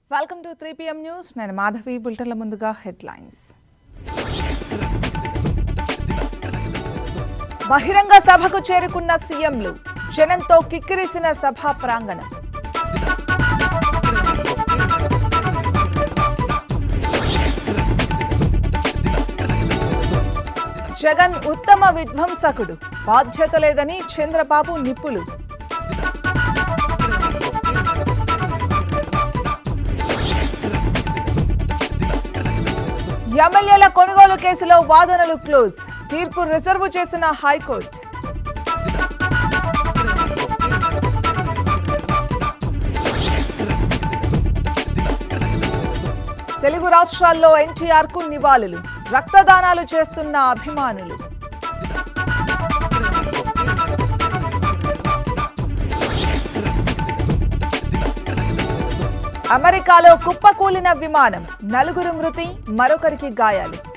welcome to three PM news నేను మాధవి బులెటిన్ల ముందుగా headlines బహిరంగ సభకు చేరుకున్న సీఎంలు జనంతో కిక్కిరిసిన సభా ప్రాంగణం జగన్ ఉత్తమ విధ్వంసకుడు బాధ్యత లేదని చంద్రబాబు నిప్పులు ఎమ్మెల్యేల కొనుగోలు కేసులో వాదనలు క్లోజ్ తీర్పు రిజర్వ్ చేసిన హైకోర్టు తెలుగు రాష్ట్రాల్లో ఎన్టీఆర్ కు నివాళులు రక్తదానాలు చేస్తున్న అభిమానులు అమెరికాలో కుప్పకూలిన విమానం నలుగురు మృతి మరొకరికి గాయాలు